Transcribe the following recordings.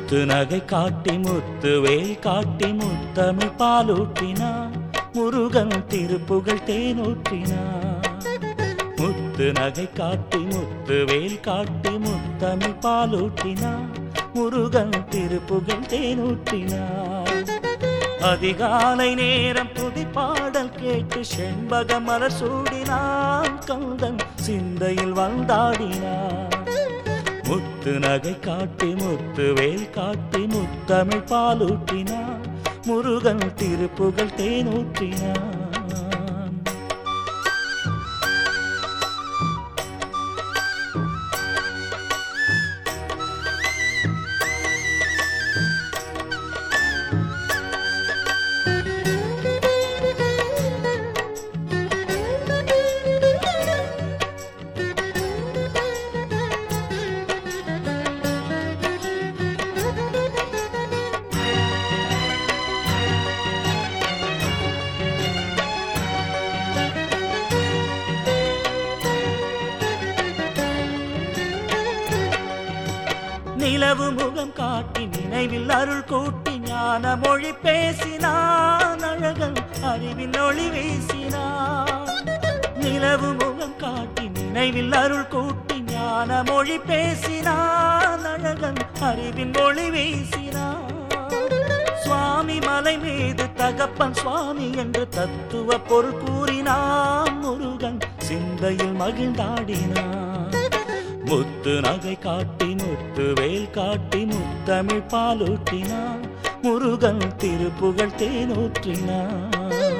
முத்து நகை காட்டி முத்து வேல் காட்டி முத்தமிழ் பாலூட்டினான் முருகன் திருப்புகழ் தேனூற்றினான் முத்து நகை காட்டி முத்து வேல் காட்டி முத்தமிழ் பாலூட்டினான் முருகன் திருப்புகழ் தேனூற்றினான் அதிகாலை நேரம் புதி பாடல் கேட்டு செண்பக மலர் சூடினான் கந்தன் சிந்தையில் வந்தாடினான் முத்து நகை காட்டி முத்து வேல் காட்டி முத்தமிழ் பாலூட்டினான் முருகன் திருப்புகழ் தேனூற்றினான் நிலவு முகம் காட்டி நினைவில் அருள் கூட்டி ஞான மொழி பேசினான் அழகன் அறிவின் ஒளி வீசினான் நிலவு முகம் காட்டி நினைவில் அருள் கூட்டி ஞான மொழி பேசினான் அழகன் அறிவின் ஒளி வீசினான் சுவாமி மலை மீது தகப்பன் சுவாமி என்று தத்துவ பொருள் கூறினான் முருகன் சிந்தையில் மகிழ்ந்தாடினான் முத்து நகை காட்டி முத்து வேல் காட்டி முத்தமிழ் பாலூட்டினான் முருகன் திருப்புகழ் தேனூற்றினான்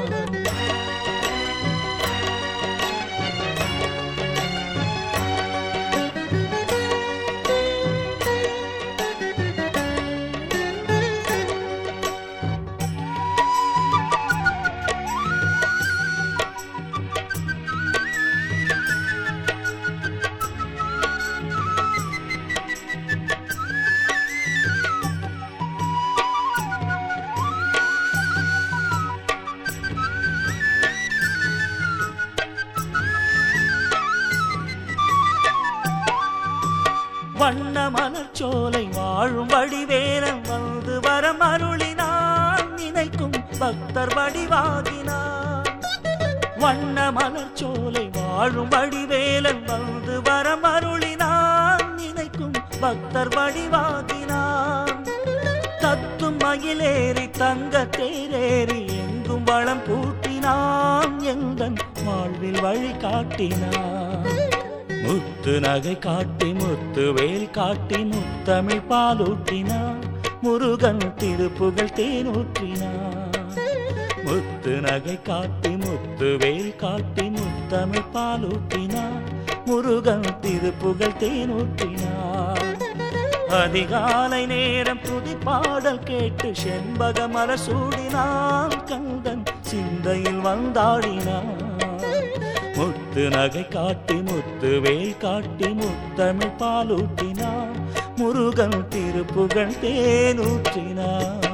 வண்ண மலர்ச்சோலை வாழும் வடிவேலன் வந்து வரம் அருளினான் நினைக்கும் பக்தர் வடிவாகினான் வண்ண மலர்ச்சோலை வாழும் வடிவேலன் வந்து வரம் அருளினான் நினைக்கும் பக்தர் வடிவாகினான் தத்தும் மயிலேறி தங்க தேரேறி எங்கும் வளம் பூட்டினான் எந்தன் வாழ்வில் வழி காட்டினான் முத்து நகை காட்டி முத்து வேல் காட்டி முத்தமிழ் பாலூட்டினான் முருகன் திருப்புகழ் தேனூற்றினான் முத்து நகை காட்டி முத்து வேல் காட்டி முத்தமிழ் பாலூட்டினான் முருகன் திருப்புகழ் தேனூற்றினான் அதிகாலை நேரம் துதி பாடல் கேட்டு செண்பக மலர் சூடினான் கந்தன் சிந்தையில் வந்தாடினான் முத்து நகை காட்டி முத்து வேல் காட்டி முத்தமிழ் பாலூட்டினான் முருகன் திருப்புகழ் தேனூற்றினான்